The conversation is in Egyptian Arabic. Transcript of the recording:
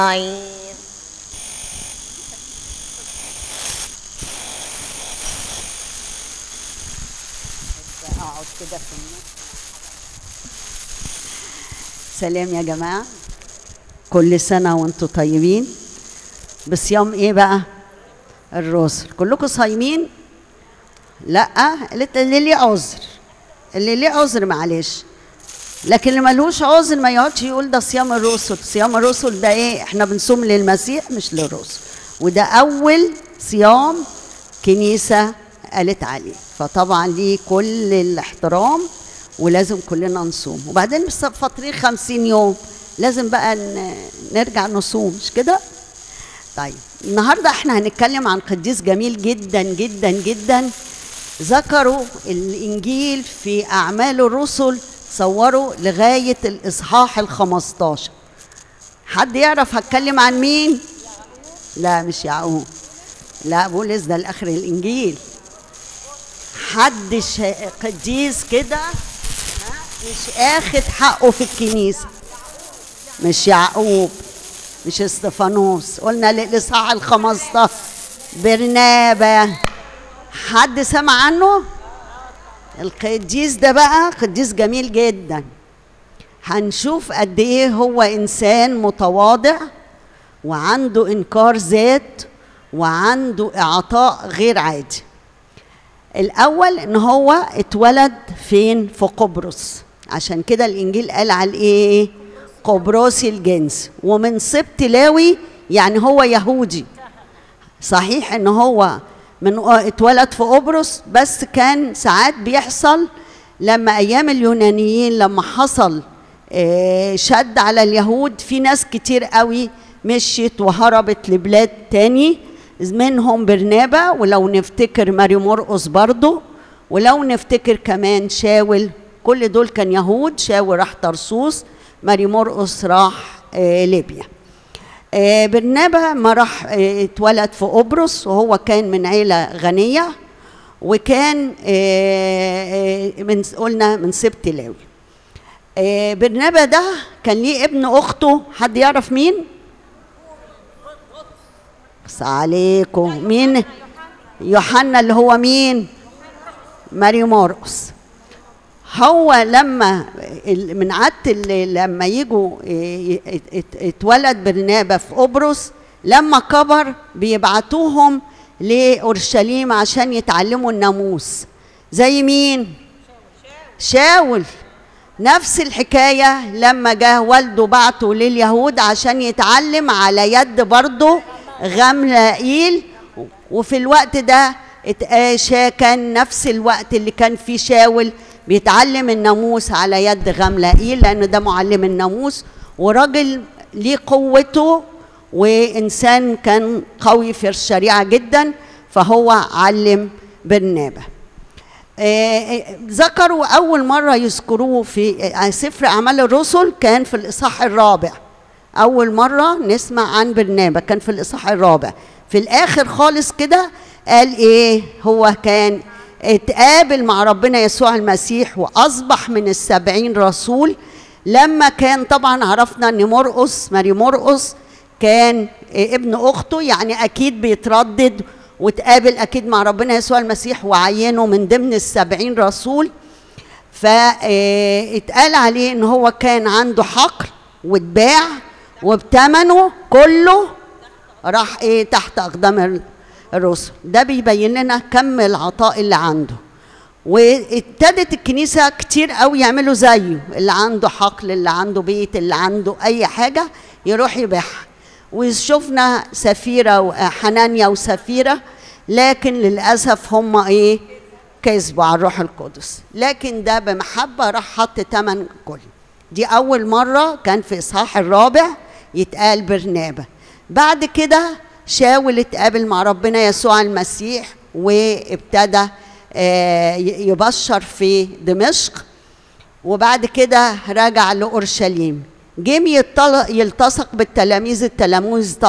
طيب اقعد كده في النص سلام يا جماعه كل سنه وانتم طيبين بصيام ايه بقى الرسل كلكم صايمين لا قالت اللي ليه عذر اللي ليه عذر معلش لكن اللي ملهوش عذر ما يقعدش يقول ده صيام الرسل صيام الرسل ده ايه احنا بنصوم للمسيح مش للرسل وده اول صيام كنيسه قالت عليه فطبعا ليه كل الاحترام ولازم كلنا نصوم وبعدين بس فاطرين خمسين يوم لازم بقى ن- نرجع نصوم مش كده طيب النهارده احنا هنتكلم عن قديس جميل جدا جدا جدا ذكروا الانجيل في اعمال الرسل صوروا لغايه الاصحاح ال15 حد يعرف هتكلم عن مين لا مش يعقوب لا بولس ده لاخر الانجيل حد شا- قديس كده ها، مش اخد حقه في الكنيسه مش يعقوب مش استفانوس قلنا للاصحاح ال15 برنابا حد سمع عنه القديس ده بقى قديس جميل جدا هنشوف قد ايه هو انسان متواضع وعنده انكار ذات وعنده اعطاء غير عادي الاول ان هو اتولد فين في قبرص عشان كده الانجيل قال على ايه قبرصي الجنس ومن سبط لاوي يعني هو يهودي صحيح ان هو من اتولد في قبرص بس كان ساعات بيحصل لما ايام اليونانيين لما حصل آه، شد على اليهود في ناس كتير قوي مشيت وهربت لبلاد تاني منهم برنابا ولو نفتكر ماري مرقس برضه ولو نفتكر كمان شاول كل دول كان يهود شاول راح طرسوس ماري مرقس راح آه، ليبيا آه، برنابا ما راح آه، اتولد في قبرص وهو كان من عيلة غنية وكان آه، آه، من قلنا من سبت لاوي آه، برنابا ده كان ليه ابن اخته حد يعرف مين بس عليكم مين يوحنا اللي هو مين ماري مرقس هو لما ال- من عادة ال- لما يجوا ي- ي- ات- اتولد برنابا في قبرص لما كبر بيبعتوهم لأورشليم عشان يتعلموا الناموس زي مين؟ شاول نفس الحكاية لما جه والده بعته لليهود عشان يتعلم على يد برضه غملائيل وفي الوقت ده اتقاشى كان نفس الوقت اللي كان فيه شاول بيتعلم الناموس على يد غملائيل لأن ده معلم الناموس وراجل ليه قوته وإنسان كان قوي في الشريعة جدا فهو علم برنابه آه، ذكروا أول مرة يذكروه في آه، سفر أعمال الرسل كان في الإصحاح الرابع أول مرة نسمع عن برنابا كان في الإصحاح الرابع في الآخر خالص كده قال إيه هو كان اتقابل مع ربنا يسوع المسيح وأصبح من السبعين رسول لما كان طبعا عرفنا ان مرقس ماري مرقس كان آه، ابن اخته يعني اكيد بيتردد وتقابل اكيد مع ربنا يسوع المسيح وعينه من ضمن السبعين رسول فاتقال عليه ان هو كان عنده حقل واتباع وبثمنه كله راح ايه تحت اقدام ال- الرسل ده بيبين لنا كم العطاء اللي عنده وابتدت الكنيسة كتير قوي يعملوا زيه اللي عنده حقل اللي عنده بيت اللي عنده أي حاجة يروح يبيعها وشفنا سفيرة وحنانيا وسفيرة لكن للأسف هم إيه كذبوا على الروح القدس لكن ده بمحبة راح حط تمن كل دي أول مرة كان في إصحاح الرابع يتقال برنابة بعد كده شاول اتقابل مع ربنا يسوع المسيح وابتدى آه، ي- يبشر في دمشق وبعد كده رجع لأورشليم جيم يطل- يلتصق بالتلاميذ التلاميذ